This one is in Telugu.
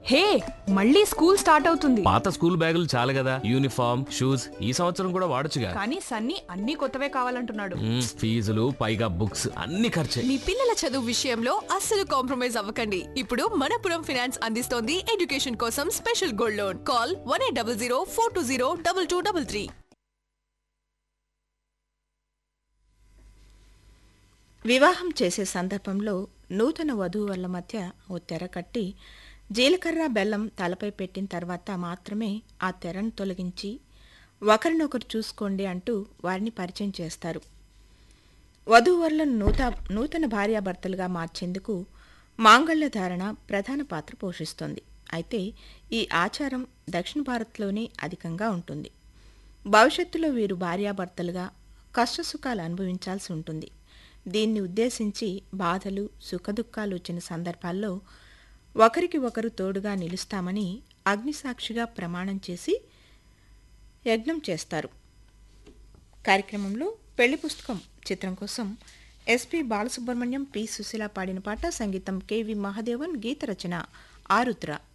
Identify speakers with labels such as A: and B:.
A: హే మళ్ళీ స్కూల్ స్టార్ట్ అవుతుంది
B: పాత స్కూల్ బ్యాగులు చాలు కదా యూనిఫామ్ షూస్ ఈ సంవత్సరం కూడా వాడొచ్చుగా
A: కానీ సన్నీ అన్ని కొత్తవే కావాలంటున్నాడు
B: మ్మ్, ఫీజులు పైగా బుక్స్ అన్ని ఖర్చే
C: మీ పిల్లల చదువు విషయంలో అస్సలు కాంప్రమైజ్ అవ్వకండి ఇప్పుడు మనపురం ఫినాన్స్ అందిస్తోంది ఎడ్యుకేషన్ కోసం special gold loan call one eight double zero four two zero double two double three
D: వివాహం చేసే సందర్భంలో నూతన వధూవరుల మధ్య ఓ తెర కట్టి జీలకర్ర బెల్లం తలపై పెట్టిన తర్వాత మాత్రమే ఆ తెరను తొలగించి ఒకరినొకరు చూసుకోండి అంటూ వారిని పరిచయం చేస్తారు వధూవరులను నూత నూతన భార్యాభర్తలుగా మార్చేందుకు మాంగళ్య ధారణ ప్రధాన పాత్ర పోషిస్తుంది అయితే ఈ ఆచారం దక్షిణ భారత్లోనే అధికంగా ఉంటుంది భవిష్యత్తులో వీరు భార్యాభర్తలుగా కష్టసుఖాలు అనుభవించాల్సి ఉంటుంది దీన్ని ఉద్దేశించి బాధలు సుఖదుఖాలు వచ్చిన సందర్భాల్లో ఒకరికి ఒకరు తోడుగా నిలుస్తామని అగ్నిసాక్షిగా ప్రమాణం చేసి యజ్ఞం చేస్తారు కార్యక్రమంలో పెళ్లి పుస్తకం చిత్రం కోసం ఎస్పి బాలసుబ్రహ్మణ్యం పి సుశీల పాడిన పాట సంగీతం కెవి మహాదేవన్ గీత రచన ఆరుద్ర